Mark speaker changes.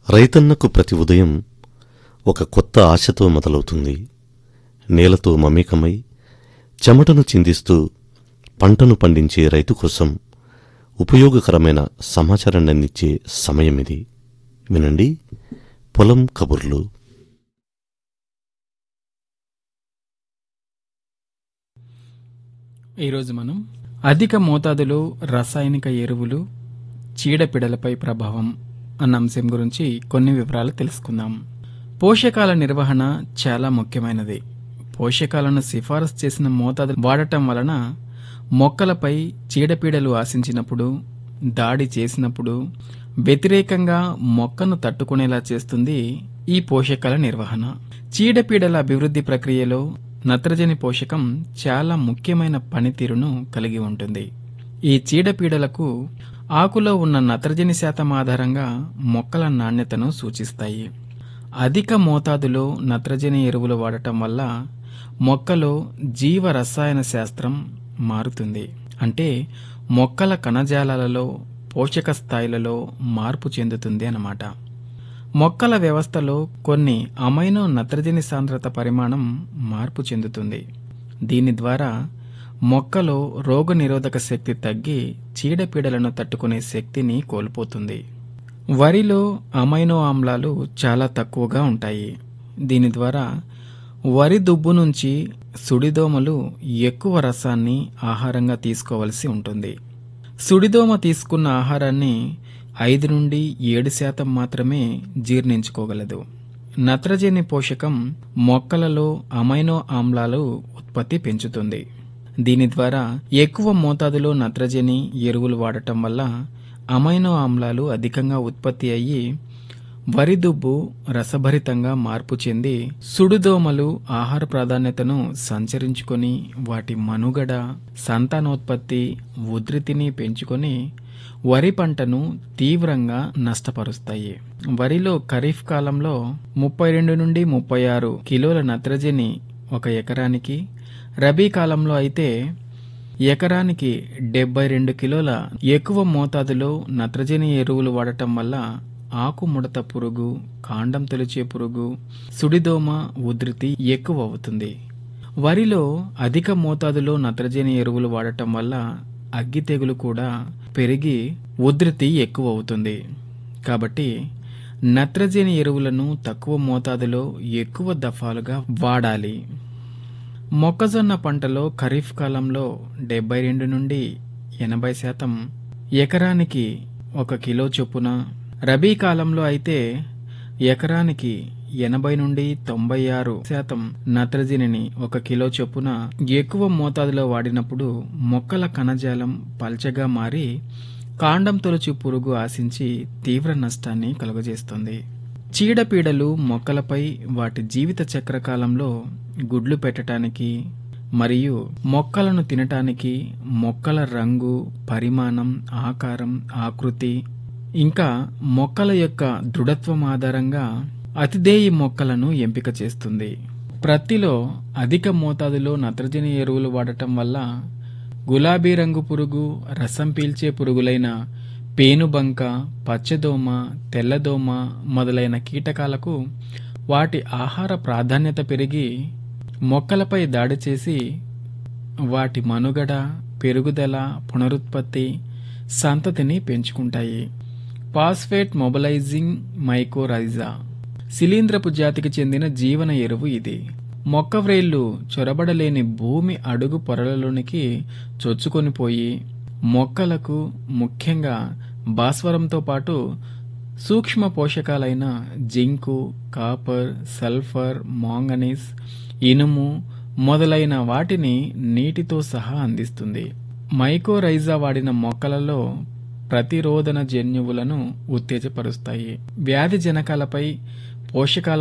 Speaker 1: రైతన్నకు ప్రతి ఉదయం ఒక కొత్త ఆశతో మొదలవుతుంది నేలతో మమేకమై చెమటను చిందిస్తూ పంటను పండించే రైతు కోసం ఉపయోగకరమైన సమాచారాన్ని అందించే సమయం ఇది వినండి పొలం కబుర్లు
Speaker 2: ఈరోజు మనం అధిక మోతాదులో రసాయనిక ఎరువులు చీడపీడలపై ప్రభావం అన్న అంశం గురించి కొన్ని వివరాలు తెలుసుకుందాం పోషకాల నిర్వహణ చాలా ముఖ్యమైనది పోషకాలను సిఫారసు చేసిన మోతాదు వాడటం వలన మొక్కలపై చీడపీడలు ఆశించినప్పుడు దాడి చేసినప్పుడు వ్యతిరేకంగా మొక్కను తట్టుకునేలా చేస్తుంది ఈ పోషకాల నిర్వహణ చీడపీడల అభివృద్ధి ప్రక్రియలో నత్రజని పోషకం చాలా ముఖ్యమైన పనితీరును కలిగి ఉంటుంది ఈ చీడపీడలకు ఆకులో ఉన్న నత్రజని శాతం ఆధారంగా మొక్కల నాణ్యతను సూచిస్తాయి అధిక మోతాదులో నత్రజని ఎరువులు వాడటం వల్ల మొక్కలో జీవ రసాయన శాస్త్రం మారుతుంది అంటే మొక్కల కణజాలాలలో పోషక స్థాయిలలో మార్పు చెందుతుంది అన్నమాట మొక్కల వ్యవస్థలో కొన్ని అమైనో నత్రజని సాంద్రత పరిమాణం మార్పు చెందుతుంది దీని ద్వారా మొక్కలో రోగనిరోధక శక్తి తగ్గి చీడపీడలను తట్టుకునే శక్తిని కోల్పోతుంది వరిలో అమైనో ఆమ్లాలు చాలా తక్కువగా ఉంటాయి దీని ద్వారా వరి దుబ్బు నుంచి సుడిదోమలు ఎక్కువ రసాన్ని ఆహారంగా తీసుకోవలసి ఉంటుంది సుడిదోమ తీసుకున్న ఆహారాన్ని ఐదు నుండి ఏడు శాతం మాత్రమే జీర్ణించుకోగలదు నత్రజని పోషకం మొక్కలలో అమైనో ఆమ్లాలు ఉత్పత్తి పెంచుతుంది దీని ద్వారా ఎక్కువ మోతాదులో నత్రజని ఎరువులు వాడటం వల్ల అమైనో ఆమ్లాలు అధికంగా ఉత్పత్తి అయ్యి వరి దుబ్బు రసభరితంగా మార్పు చెంది సుడిదోమలు ఆహార ప్రాధాన్యతను సంచరించుకొని వాటి మనుగడ సంతానోత్పత్తి ఉధృతిని పెంచుకొని వరి పంటను తీవ్రంగా నష్టపరుస్తాయి వరిలో ఖరీఫ్ కాలంలో ముప్పై రెండు నుండి ముప్పై ఆరు కిలోల నత్రజని ఒక ఎకరానికి రబీ కాలంలో అయితే ఎకరానికి డెబ్బై రెండు కిలోల ఎక్కువ మోతాదులో నత్రజని ఎరువులు వాడటం వల్ల ఆకు ముడత పురుగు కాండం తొలిచే పురుగు సుడిదోమ ఉధృతి ఎక్కువ అవుతుంది వరిలో అధిక మోతాదులో నత్రజని ఎరువులు వాడటం వల్ల అగ్గి తెగులు కూడా పెరిగి ఉధృతి ఎక్కువ అవుతుంది కాబట్టి నత్రజని ఎరువులను తక్కువ మోతాదులో ఎక్కువ దఫాలుగా వాడాలి మొక్కజొన్న పంటలో ఖరీఫ్ కాలంలో డెబ్బై రెండు నుండి ఎనభై శాతం ఎకరానికి ఒక కిలో చొప్పున రబీ కాలంలో అయితే ఎకరానికి ఎనభై నుండి తొంభై ఆరు శాతం నత్రజనిని ఒక కిలో చొప్పున ఎక్కువ మోతాదులో వాడినప్పుడు మొక్కల కణజాలం పల్చగా మారి కాండం తొలచు పురుగు ఆశించి తీవ్ర నష్టాన్ని కలుగజేస్తుంది చీడపీడలు మొక్కలపై వాటి జీవిత చక్రకాలంలో గుడ్లు పెట్టడానికి మరియు మొక్కలను తినటానికి మొక్కల రంగు పరిమాణం ఆకారం ఆకృతి ఇంకా మొక్కల యొక్క దృఢత్వం ఆధారంగా అతిదేయి మొక్కలను ఎంపిక చేస్తుంది ప్రత్తిలో అధిక మోతాదులో నత్రజని ఎరువులు వాడటం వల్ల గులాబీ రంగు పురుగు రసం పీల్చే పురుగులైన పేనుబంక పచ్చదోమ తెల్లదోమ మొదలైన కీటకాలకు వాటి ఆహార ప్రాధాన్యత పెరిగి మొక్కలపై దాడి చేసి వాటి మనుగడ పెరుగుదల పునరుత్పత్తి సంతతిని పెంచుకుంటాయి పాస్ఫేట్ మొబలైజింగ్ మైకోరైజా శిలీంద్రపు జాతికి చెందిన జీవన ఎరువు ఇది మొక్క వ్రేళ్లు చొరబడలేని భూమి అడుగు పొరలలోనికి చొచ్చుకొని పోయి మొక్కలకు ముఖ్యంగా భాస్వరంతో పాటు సూక్ష్మ పోషకాలైన జింకు కాపర్ సల్ఫర్ మాంగనీస్ ఇనుము మొదలైన వాటిని నీటితో సహా అందిస్తుంది మైకోరైజా వాడిన మొక్కలలో ప్రతిరోధన జన్యువులను ఉత్తేజపరుస్తాయి వ్యాధి జనకాలపై పోషకాల